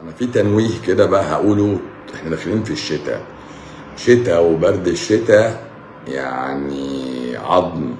انا في تنويه كده بقى هقوله احنا داخلين في الشتاء شتاء وبرد الشتاء يعني عظم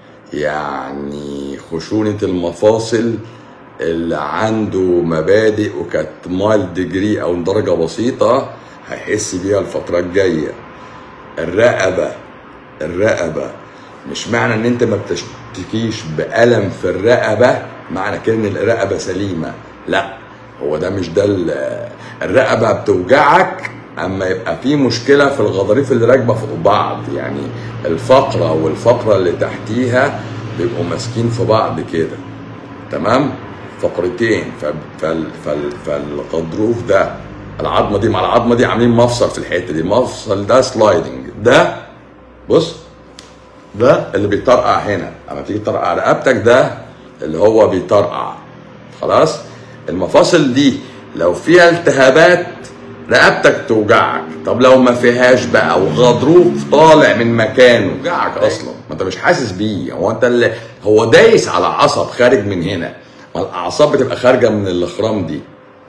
يعني خشونة المفاصل اللي عنده مبادئ وكانت مايل ديجري او درجة بسيطة هيحس بيها الفترة الجاية الرقبة الرقبة مش معنى ان انت ما بتشتكيش بألم في الرقبة معنى كده ان الرقبة سليمة لا هو ده مش ده ال- الرقبة بتوجعك اما يبقى في مشكلة في الغضاريف اللي راكبة فوق بعض يعني الفقرة والفقرة اللي تحتيها بيبقوا ماسكين في بعض كده تمام فقرتين ف- فال فال فالغضروف ده العظمه دي مع العظمه دي عاملين مفصل في الحته دي مفصل ده سلايدنج ده بص ده اللي بيطرقع هنا اما تيجي تطرقع رقبتك ده اللي هو بيطرقع خلاص المفاصل دي لو فيها التهابات رقبتك توجعك طب لو ما فيهاش بقى وغضروف طالع من مكانه وجعك اصلا ما انت مش حاسس بيه هو انت اللي هو دايس على عصب خارج من هنا ما الاعصاب بتبقى خارجه من الاخرام دي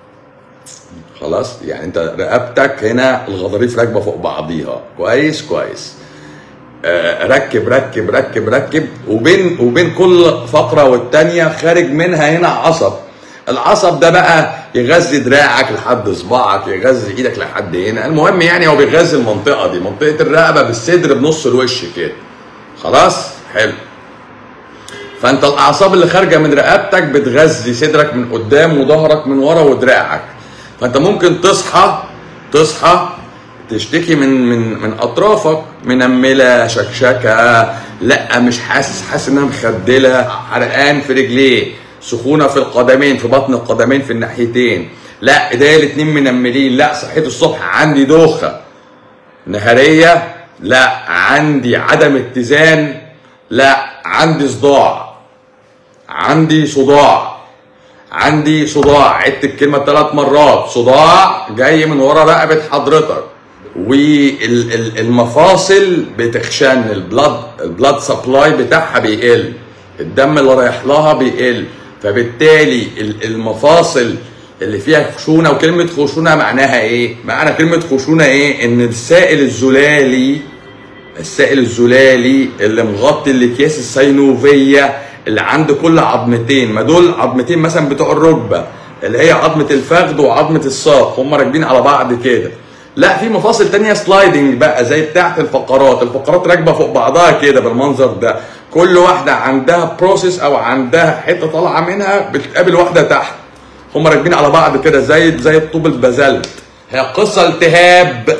خلاص يعني انت رقبتك هنا الغضاريف راكبه فوق بعضيها كويس كويس آه، ركب ركب ركب ركب وبين وبين كل فقره والتانيه خارج منها هنا عصب العصب ده بقى يغذي دراعك لحد صباعك يغذي ايدك لحد هنا المهم يعني هو بيغذي المنطقه دي منطقه الرقبه بالصدر بنص الوش كده خلاص حلو فانت الاعصاب اللي خارجه من رقبتك بتغذي صدرك من قدام وظهرك من ورا ودراعك فانت ممكن تصحى تصحى تشتكي من من من اطرافك منمله شكشكه لا مش حاسس حاسس انها مخدله حرقان في رجليه سخونه في القدمين في بطن القدمين في الناحيتين لا ايديا الاتنين منملين لا صحيت الصبح عندي دوخه نهاريه لا عندي عدم اتزان لا عندي صداع عندي صداع عندي صداع عدت الكلمه ثلاث مرات صداع جاي من ورا رقبه حضرتك والمفاصل بتخشن البلاد البلاد سبلاي بتاعها بيقل الدم اللي رايح لها بيقل فبالتالي ال- المفاصل اللي فيها خشونه وكلمه خشونه معناها ايه؟ معنى كلمه خشونه ايه؟ ان السائل الزلالي السائل الزلالي اللي مغطي الاكياس السينوفيه اللي عند كل عظمتين ما دول عظمتين مثلا بتوع الركبه اللي هي عظمه الفخذ وعظمه الساق هم راكبين على بعض كده لا في مفاصل تانية سلايدنج بقى زي بتاعه الفقرات الفقرات راكبه فوق بعضها كده بالمنظر ده كل واحده عندها بروسيس او عندها حته طالعه منها بتقابل واحده تحت هم راكبين على بعض كده زي زي الطوب البازلت هي قصه التهاب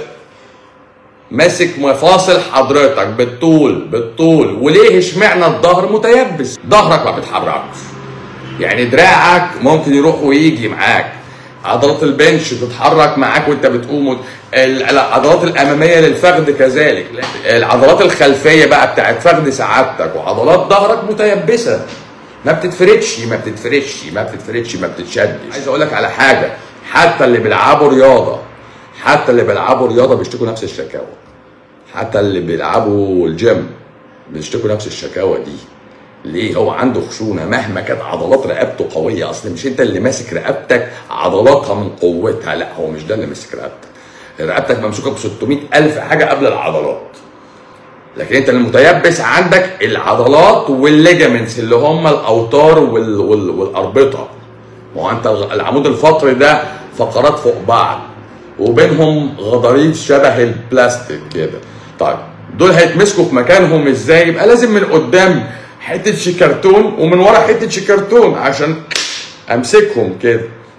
ماسك مفاصل حضرتك بالطول بالطول وليه اشمعنى الظهر متيبس ظهرك ما بيتحركش يعني دراعك ممكن يروح ويجي معاك عضلات البنش تتحرك معاك وانت بتقوم وت- ال- العضلات الاماميه للفخذ كذلك العضلات الخلفيه بقى بتاعت فخذ سعادتك وعضلات ظهرك متيبسه ما بتتفردش ما بتتفردش ما بتتفردش ما بتتشدش عايز اقول لك على حاجه حتى اللي بيلعبوا رياضه حتى اللي بيلعبوا رياضه بيشتكوا نفس الشكاوى حتى اللي بيلعبوا الجيم بيشتكوا نفس الشكاوى دي ليه هو عنده خشونه مهما كانت عضلات رقبته قويه اصل مش انت اللي ماسك رقبتك عضلاتها من قوتها لا هو مش ده اللي ماسك رقبتك رقبتك ممسوكه ب 600 الف حاجه قبل العضلات لكن انت المتيبس عندك العضلات والليجامنتس اللي هم الاوتار وال... وال... والاربطه ما هو انت العمود الفقري ده فقرات فوق بعض وبينهم غضاريف شبه البلاستيك كده طيب دول هيتمسكوا في مكانهم ازاي يبقى لازم من قدام حته شيكرتون ومن ورا حته شيكرتون عشان امسكهم كده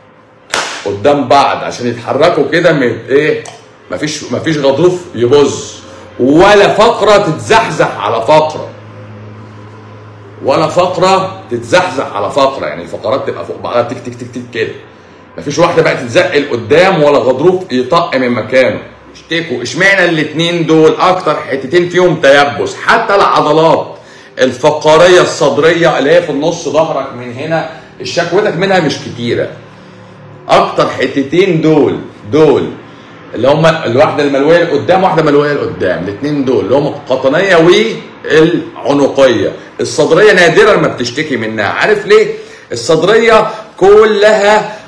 قدام بعض عشان يتحركوا كده من ايه مفيش مفيش غضروف يبظ ولا فقره تتزحزح على فقره ولا فقره تتزحزح على فقره يعني الفقرات تبقى فوق بعضها تك تك تك تك كده مفيش واحده بقى تتزق لقدام ولا غضروف يطق من مكانه اشتكوا اشمعنى الاتنين دول اكتر حتتين فيهم تيبس حتى العضلات الفقاريه الصدريه اللي هي في النص ظهرك من هنا الشكوتك منها مش كتيره اكتر حتتين دول دول اللي هم الواحده الملويه لقدام واحده ملويه لقدام الاثنين دول اللي هم القطنيه والعنقيه الصدريه نادرا ما بتشتكي منها عارف ليه الصدريه كلها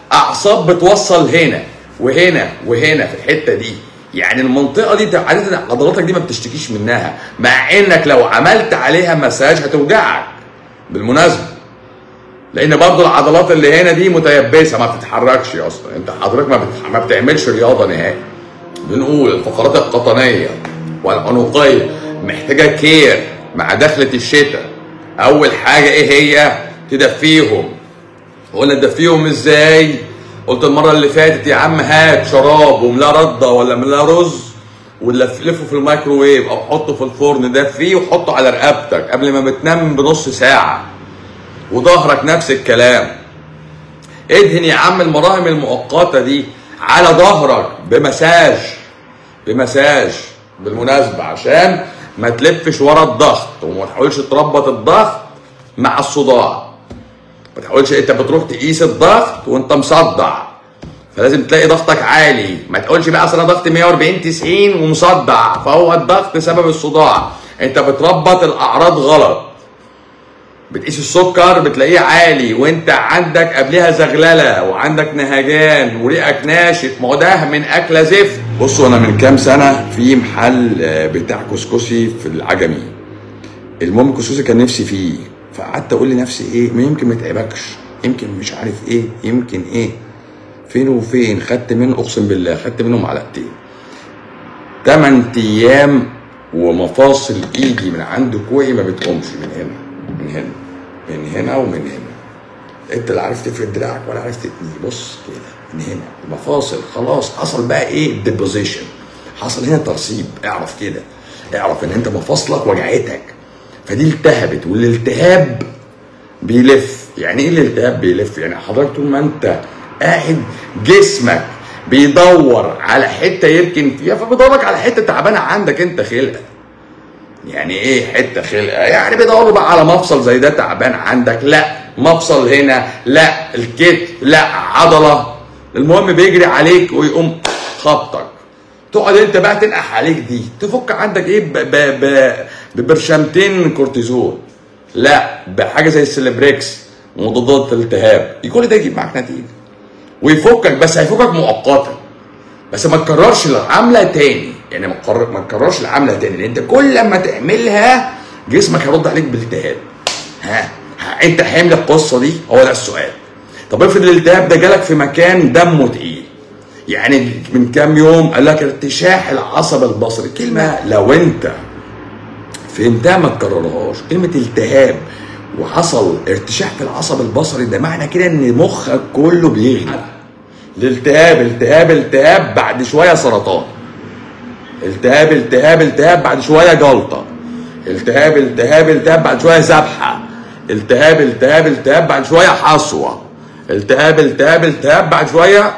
اعصاب بتوصل هنا وهنا وهنا في الحته دي يعني المنطقه دي عاده عضلاتك دي ما بتشتكيش منها مع انك لو عملت عليها مساج هتوجعك بالمناسبه لان برضو العضلات اللي هنا دي متيبسه ما بتتحركش اصلا انت حضرتك ما, بتح... ما بتعملش رياضه نهائي بنقول الفقرات القطنيه والعنقيه محتاجه كير مع دخله الشتاء اول حاجه ايه هي تدفيهم قلنا تدفيهم ازاي قلت المره اللي فاتت يا عم هات شراب وملاه رده ولا ملاه رز ولفه في الميكروويف او حطه في الفرن دفيه وحطه على رقبتك قبل ما بتنام بنص ساعه وظهرك نفس الكلام ادهن يا عم المراهم المؤقته دي على ظهرك بمساج بمساج بالمناسبه عشان ما تلفش ورا الضغط وما تحاولش تربط الضغط مع الصداع ما تحاولش انت بتروح تقيس الضغط وانت مصدع فلازم تلاقي ضغطك عالي ما تقولش بقى اصل انا ضغطي 140 90 ومصدع فهو الضغط سبب الصداع انت بتربط الاعراض غلط بتقيس السكر بتلاقيه عالي وانت عندك قبلها زغلله وعندك نهجان وريقك ناشف ما هو ده من اكله زفت بصوا انا من كام سنه في محل بتاع كسكسي في العجمي المهم الكسكسي كان نفسي فيه فقعدت اقول لنفسي ايه ما يمكن ما يتعبكش يمكن مش عارف ايه يمكن ايه فين وفين خدت منه اقسم بالله خدت منه معلقتين 8 ايام ومفاصل ايدي من عند كوعي ما بتقومش من هنا من هنا من هنا ومن هنا انت لا عرفت تفرد دراعك ولا عرفت تتنيه بص كده من هنا المفاصل خلاص حصل بقى ايه ديبوزيشن حصل هنا ترسيب اعرف كده اعرف ان انت مفاصلك وجعتك فدي التهبت والالتهاب بيلف يعني ايه الالتهاب بيلف يعني حضرتك طول ما انت قاعد جسمك بيدور على حته يركن فيها فبيدورك على حته تعبانه عندك انت خلقه يعني ايه حته خلقه يعني بيدوروا بقى على مفصل زي ده تعبان عندك لا مفصل هنا لا الكتف لا عضله المهم بيجري عليك ويقوم خبطك تقعد انت بقى تنقح عليك دي تفك عندك ايه ب ب ب ببرشامتين كورتيزون لا بحاجه زي السليبريكس مضادات الالتهاب كل ده يجيب معاك نتيجه ويفكك بس هيفكك مؤقتا بس ما تكررش العمله تاني يعني ما تكررش العمله تاني لان انت كل ما تعملها جسمك هيرد عليك بالالتهاب ها, ها انت حامل القصه دي هو ده السؤال طب افرض الالتهاب ده جالك في مكان دمه تقيل يعني من كام يوم قال لك ارتشاح العصب البصري كلمه لو انت فهمتها ما تكررهاش كلمه التهاب وحصل ارتشاح في العصب البصري ده معنى كده ان مخك كله بيغلى الالتهاب التهاب التهاب بعد شويه سرطان التهاب التهاب التهاب بعد شويه جلطه التهاب التهاب التهاب بعد شويه ذبحه التهاب التهاب التهاب بعد شويه حصوه التهاب التهاب التهاب بعد شويه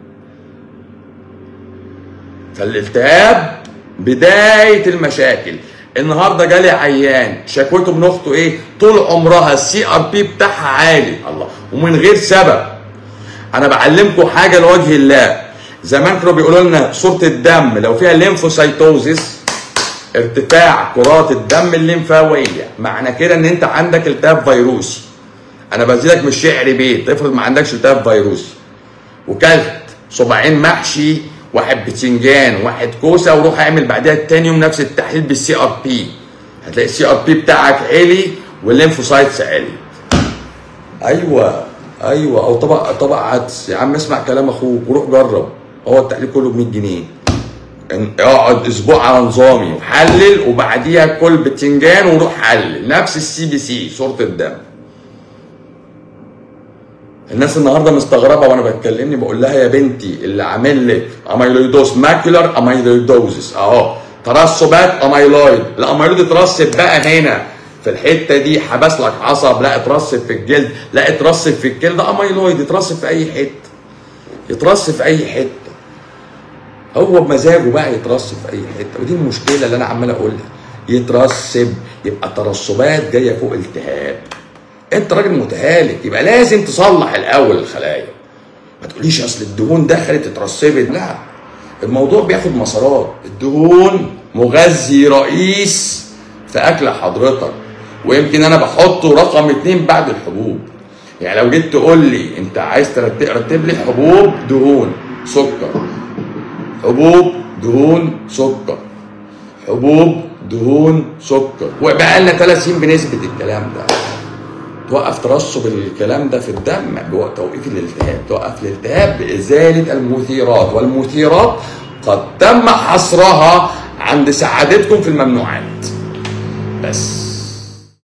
فالالتهاب بدايه المشاكل النهارده جالي عيان شكوته من اخته ايه طول عمرها السي ار بي بتاعها عالي الله ومن غير سبب انا بعلمكم حاجه لوجه الله زمان كانوا بيقولوا لنا صوره الدم لو فيها ليمفوسايتوزيس ارتفاع كرات الدم الليمفاويه معنى كده ان انت عندك التهاب فيروسي انا بزيدك من الشعر بيت افرض ما عندكش التهاب فيروسي وكلت صباعين محشي واحد بتنجان واحد كوسه وروح اعمل بعدها تاني يوم نفس التحليل بالسي ار بي هتلاقي السي ار بي بتاعك عالي والليمفوسايتس عالي ايوه ايوه او طبق طبق عدس يا عم اسمع كلام اخوك وروح جرب هو التحليل كله ب 100 جنيه اقعد اسبوع على نظامي وحلل وبعديها كل بتنجان وروح حلل نفس السي بي سي صوره الدم الناس النهارده مستغربه وانا بتكلمني بقول لها يا بنتي اللي عامل لك اميلويدوز ماكيولار اميلويدوزس اهو ترسبات اميلويد الاميلويد اترسب بقى هنا في الحته دي حبس لك عصب لا اترسب في الجلد لا اترسب في الكلى ده اميلويد يترسب في اي حته يترسب في اي حته هو بمزاجه بقى يترسب في اي حته ودي المشكله اللي انا عمال اقولها يترسب يبقى ترسبات جايه فوق التهاب انت راجل متهالك يبقى لازم تصلح الاول الخلايا ما تقوليش اصل الدهون دخلت اترسبت لا الموضوع بياخد مسارات الدهون مغذي رئيس في اكل حضرتك ويمكن انا بحطه رقم اتنين بعد الحبوب يعني لو جيت تقول لي انت عايز ترتب رتب لي حبوب دهون سكر حبوب دهون سكر حبوب دهون سكر وبقى لنا ثلاث سنين بنثبت الكلام ده توقف ترسب الكلام ده في الدم توقيف الالتهاب توقف الالتهاب بإزالة المثيرات والمثيرات قد تم حصرها عند سعادتكم في الممنوعات بس